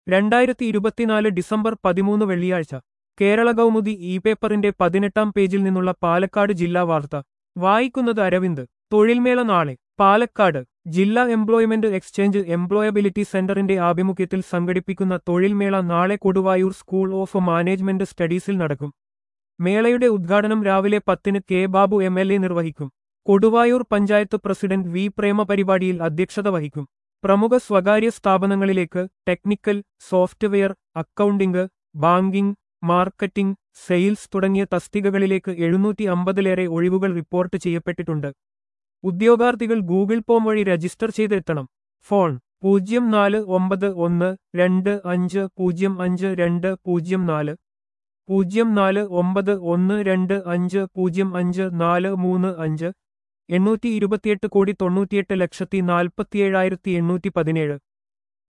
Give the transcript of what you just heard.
രണ്ടായിരത്തി ഇരുപത്തിനാല് ഡിസംബർ പതിമൂന്ന് വെള്ളിയാഴ്ച കേരള കൗമുദി ഇ പേപ്പറിന്റെ പതിനെട്ടാം പേജിൽ നിന്നുള്ള പാലക്കാട് ജില്ലാ വാർത്ത വായിക്കുന്നത് അരവിന്ദ് തൊഴിൽമേള നാളെ പാലക്കാട് ജില്ലാ എംപ്ലോയ്മെന്റ് എക്സ്ചേഞ്ച് എംപ്ലോയബിലിറ്റി സെന്ററിന്റെ ആഭിമുഖ്യത്തിൽ സംഘടിപ്പിക്കുന്ന തൊഴിൽമേള നാളെ കൊടുവായൂർ സ്കൂൾ ഓഫ് മാനേജ്മെന്റ് സ്റ്റഡീസിൽ നടക്കും മേളയുടെ ഉദ്ഘാടനം രാവിലെ പത്തിന് K Babu M L A നിർവഹിക്കും കൊടുവായൂർ പഞ്ചായത്ത് പ്രസിഡന്റ് വി പ്രേമ പരിപാടിയിൽ അധ്യക്ഷത വഹിക്കും പ്രമുഖ സ്വകാര്യ സ്ഥാപനങ്ങളിലേക്ക് technical software accounting banking marketing sales തുടങ്ങിയ തസ്തികകളിലേക്ക് എഴുന്നൂറ്റി അമ്പതിലേറെ ഒഴിവുകൾ റിപ്പോർട്ട് ചെയ്യപ്പെട്ടിട്ടുണ്ട് ഉദ്യോഗാർത്ഥികൾ ഗൂഗിൾ ഫോം വഴി രജിസ്റ്റർ ചെയ്തെത്തണം ഫോൺ പൂജ്യം നാല് ഒമ്പത് ഒന്ന് രണ്ട് അഞ്ച് പൂജ്യം അഞ്ച് രണ്ട് പൂജ്യം നാല് പൂജ്യം നാല് ഒമ്പത് ഒന്ന് രണ്ട് അഞ്ച് പൂജ്യം അഞ്ച് നാല് മൂന്ന് അഞ്ച് എണ്ണൂറ്റി ഇരുപത്തിയെട്ട് കോടി തൊണ്ണൂറ്റിയെട്ട് ലക്ഷത്തി നാൽപ്പത്തിയേഴായിരത്തി എണ്ണൂറ്റി പതിനേഴ്